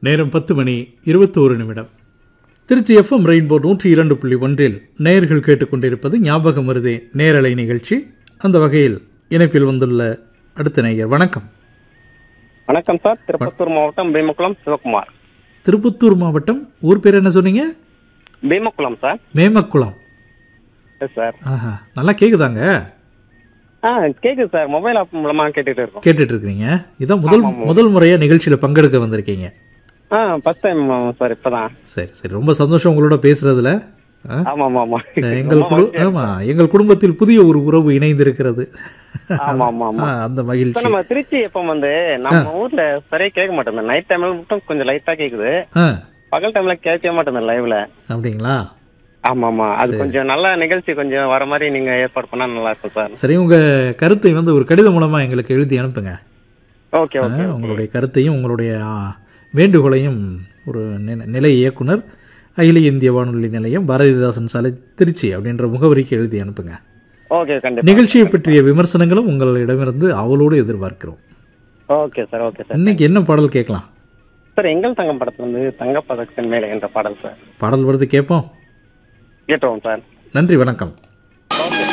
நேரம் பத்து மணி இருபத்தோரு நிமிடம் திருச்சி எஃப்எம் ரெயின்போ நூற்றி இரண்டு புள்ளி ஒன்றில் நேயர்கள் கேட்டுக்கொண்டிருப்பது ஞாபகம் வருதே நேரலை நிகழ்ச்சி அந்த வகையில் இணைப்பில் வந்துள்ள அடுத்த நேயர் வணக்கம் வணக்கம் சார் திருப்பத்தூர் மாவட்டம் பீமக்குளம் சிவகுமார் திருப்பத்தூர் மாவட்டம் ஊர் பேர் என்ன சொன்னீங்க Bheemakulam sir Memakulam yes sir ஆஹா நல்லா கேக்குதாங்க ஆ கேக்குது சார் மொபைல் ஆப் மூலமா கேட்டுட்டு இருக்கோம் கேட்டுட்டு இருக்கீங்க இதான் முதல் முதல் முறையா நிகழ்ச்சியில பங்கெடுக்க வந்திருக்கீங்க ஆ ஃபர்ஸ்ட் டைம் சார் இப்பதான் சரி சரி ரொம்ப சந்தோஷம் உங்களோட பேசுறதுல ஆ? ஆமா ஆமா ஆமா எங்கள் குடு ஆமா எங்கள் குடும்பத்தில் புதிய ஒரு உறவு இணைந்திருக்கிறது ஆமா ஆமா ஆமா ஆ, அந்த சார் மகிழ்ச்சி நம்ம திருச்சி எப்ப வந்து நம்ம ஊர்ல சரியா கேட்க மாட்டேங்குது நைட் டைம்ல மட்டும் கொஞ்சம் லைட்டா கேக்குது ஆ பகல் டைம்ல கேட்கவே மாட்டேங்குது லைவ்ல அப்படிங்களா ஆமா ஆமா அது கொஞ்சம் நல்ல நிகழ்ச்சி கொஞ்சம் வர மாதிரி நீங்க ஏற்பாடு பண்ணா நல்லா இருக்கும் சார் சரி உங்க கருத்தை வந்து ஒரு கடிதம் மூலமா எங்களுக்கு எழுதி அனுப்புங்க ஓகே ஆ, ஓகே உங்களுடைய கருத்தையும் உங்களுடைய ஆ, வேண்டுகோளையும் ஒரு நி- நிலை இயக்குனர் அகில இந்திய வானொலி நிலையம் பாரதிதாசன் சாலை திருச்சி அப்படின்ற முகவரிக்கு எழுதி அனுப்புங்க ஓகே கண்டிப்பா நிகழ்ச்சியை பற்றிய விமர்சனங்களும் உங்களிடமிருந்து அவளோடு எதிர்பார்க்கிறோம் ஓகே சார் ஓகே சார் இன்னைக்கு என்ன பாடல் கேட்கலாம் சார் எங்கள் தங்கம் படத்துல இருந்து தங்கப்பதக்கத்தின் மேலே என்ற பாடல் சார் பாடல் வருது கேட்போம் கேட்டுவோம் சார் நன்றி வணக்கம் ஓகே